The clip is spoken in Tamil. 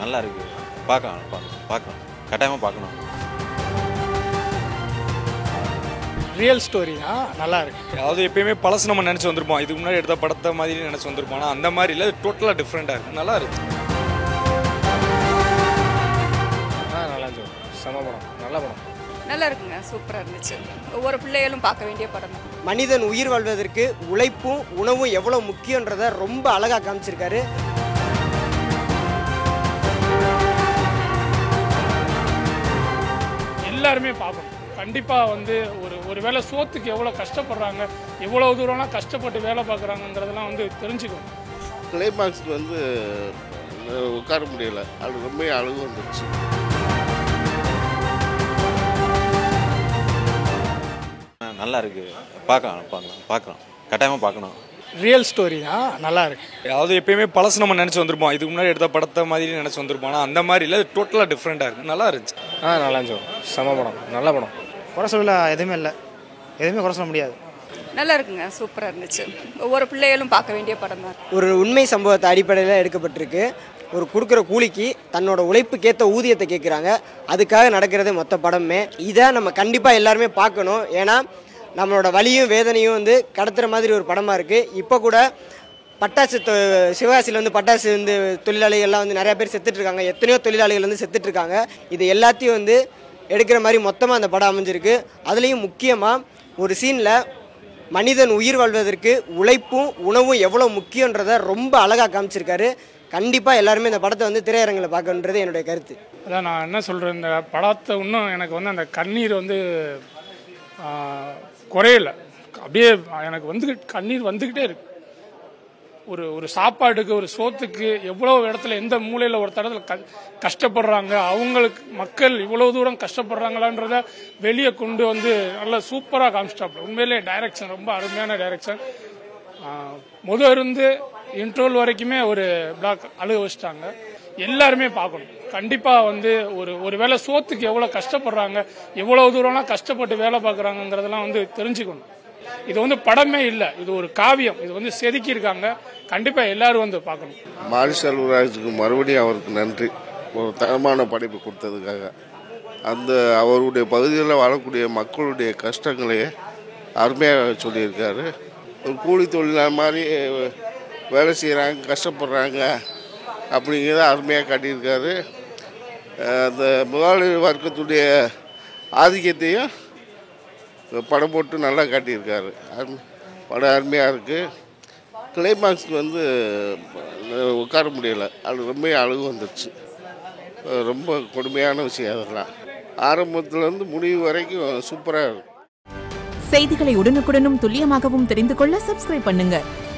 நல்லா இருக்கு பார்க்கலாம் பார்க்கலாம் பார்க்கலாம் கட்டாயமாக பார்க்கணும் ரியல் ஸ்டோரி தான் நல்லா இருக்கு அதாவது எப்பயுமே பழசு நம்ம நினச்சி வந்திருப்போம் இதுக்கு முன்னாடி எடுத்த படத்தை மாதிரி நினச்சி வந்திருப்போம் ஆனால் அந்த மாதிரி இல்லை டோட்டலாக டிஃப்ரெண்ட்டாக இருக்குது நல்லா இருக்கு ஆ நல்லா இருந்துச்சு செம படம் நல்ல படம் நல்லா இருக்குங்க சூப்பராக இருந்துச்சு ஒவ்வொரு பிள்ளைகளும் பார்க்க வேண்டிய படம் தான் மனிதன் உயிர் வாழ்வதற்கு உழைப்பும் உணவும் எவ்வளோ முக்கியன்றதை ரொம்ப அழகாக காமிச்சிருக்காரு எல்லாருமே பார்க்கணும் கண்டிப்பாக வந்து ஒரு ஒரு வேளை சோத்துக்கு எவ்வளோ கஷ்டப்படுறாங்க எவ்வளோ தூரம்லாம் கஷ்டப்பட்டு வேலை பார்க்குறாங்கங்கிறதெல்லாம் வந்து தெரிஞ்சுக்கணும் கிளைமாக்ஸ்க்கு வந்து அஹ், உட்கார முடியல அது ரொம்ப அழுகு வந்துருச்சு ஆ, நல்லா இருக்கு பார்க்கலாம் பார்க்கலாம் பார்க்கலாம் கட்டாயமாக பார்க்கணும் ரியல் ஸ்டோரி தான் நல்லா இருக்கு அதாவது எப்பயுமே பழசு நம்ம நினச்சி வந்திருப்போம் இதுக்கு முன்னாடி எடுத்த படத்தை மாதிரி நினச்சி வந்திருப்போம் ஆனால் அந்த மாதிரி இல்லை டோட்டலாக டிஃப்ரெண்ட்டாக இருக்குது நல்லா இருந்துச்சு ஆ நல்லா இருந்துச்சு செம படம் நல்ல படம் குறை சொல்ல எதுவுமே இல்லை எதுவுமே குறை சொல்ல முடியாது நல்லா இருக்குங்க சூப்பராக இருந்துச்சு ஒவ்வொரு பிள்ளைகளும் பார்க்க வேண்டிய படம் தான் ஒரு உண்மை சம்பவத்தை அடிப்படையில் எடுக்கப்பட்டிருக்கு ஒரு கொடுக்குற கூலிக்கு தன்னோட உழைப்புக்கேற்ற ஊதியத்தை கேட்குறாங்க அதுக்காக நடக்கிறது மொத்த படமே இதை நம்ம கண்டிப்பாக எல்லாருமே பார்க்கணும் ஏன்னா நம்மளோட வலியும் வேதனையும் வந்து கடத்துகிற மாதிரி ஒரு படமாக இருக்குது இப்போ கூட பட்டாசு தொ- சிவகாசியில் வந்து பட்டாசு வந்து தொழிலாளிகள்லாம் வந்து நிறைய பேர் செத்துட்டு இருக்காங்க எத்தனையோ தொழிலாளிகள் வந்து செத்துட்டு இருக்காங்க இது எல்லாத்தையும் வந்து எடுக்கிற மாதிரி மொத்தமாக அந்த படம் அமைஞ்சிருக்கு அதுலேயும் முக்கியமாக ஒரு சீனில் மனிதன் உயிர் வாழ்வதற்கு உழைப்பும் உணவும் எவ்வளோ முக்கியன்றதை ரொம்ப அழகாக காமிச்சிருக்காரு கண்டிப்பாக எல்லாருமே இந்த படத்தை வந்து திரையரங்கில் பார்க்கணுன்றது என்னுடைய கருத்து அதான் நான் என்ன சொல்கிறேன் இந்த படத்தை இன்னும் எனக்கு வந்து அந்த கண்ணீர் வந்து ஆ, குறையல அப்படியே எனக்கு வந்து கண்ணீர் வந்துக்கிட்டே இருக்கு ஒரு ஒரு சாப்பாட்டுக்கு ஒரு சோத்துக்கு எவ்வளோ இடத்துல எந்த மூலையில் ஒரு இடத்துல க கஷ்டப்படுறாங்க அவங்களுக்கு மக்கள் இவ்வளோ தூரம் கஷ்டப்படுறாங்களான்றத வெளியே கொண்டு வந்து நல்லா சூப்பராக காமிச்சிட்டாப்புல உண்மையிலே டைரக்ஷன் ரொம்ப அருமையான டைரக்ஷன் முத இருந்து இன்ட்ரோல் வரைக்குமே ஒரு பிளாக் அழுக வச்சிட்டாங்க எல்லாருமே பார்க்கணும் கண்டிப்பாக வந்து ஒரு ஒரு வேளை சோத்துக்கு எவ்வளோ கஷ்டப்படுறாங்க எவ்வளோ தூரம்லாம் கஷ்டப்பட்டு வேலை பார்க்குறாங்கங்கிறதெல்லாம் வந்து தெரிஞ்சுக்கணும் இது வந்து படமே இல்லை இது ஒரு காவியம் இது வந்து செதுக்கியிருக்காங்க கண்டிப்பாக எல்லாரும் வந்து பார்க்கணும் மாரி செல்வராஜுக்கு மறுபடியும் அவருக்கு நன்றி ஒரு தரமான படைப்பு கொடுத்ததுக்காக அந்த அவருடைய பகுதியில் வாழக்கூடிய மக்களுடைய கஷ்டங்களையே அருமையாக சொல்லியிருக்காரு ஒரு கூலி தொழிலாளர் மாதிரி வேலை செய்கிறாங்க கஷ்டப்படுறாங்க அப்படிங்கிறத அருமையாக காட்டியிருக்காரு அஹ் அந்த முதலாளி வர்க்கத்துடைய ஆதிக்கத்தையும் படம் போட்டு நல்லா காட்டியிருக்காரு அரும- படம் அருமையாக இருக்குது கிளைமாக்ஸ்க்கு வந்து அஹ், உட்கார முடியல அது ரொம்ப அழுகு வந்துருச்சு அஹ், ரொம்ப கொடுமையான விஷயம் அதெல்லாம் ஆரம்பத்துலேருந்து முடிவு வரைக்கும் சூப்பராக இருக்கும் செய்திகளை உடனுக்குடனும் துல்லியமாகவும் தெரிந்து கொள்ள சப்ஸ்கிரைப் பண்ணுங்க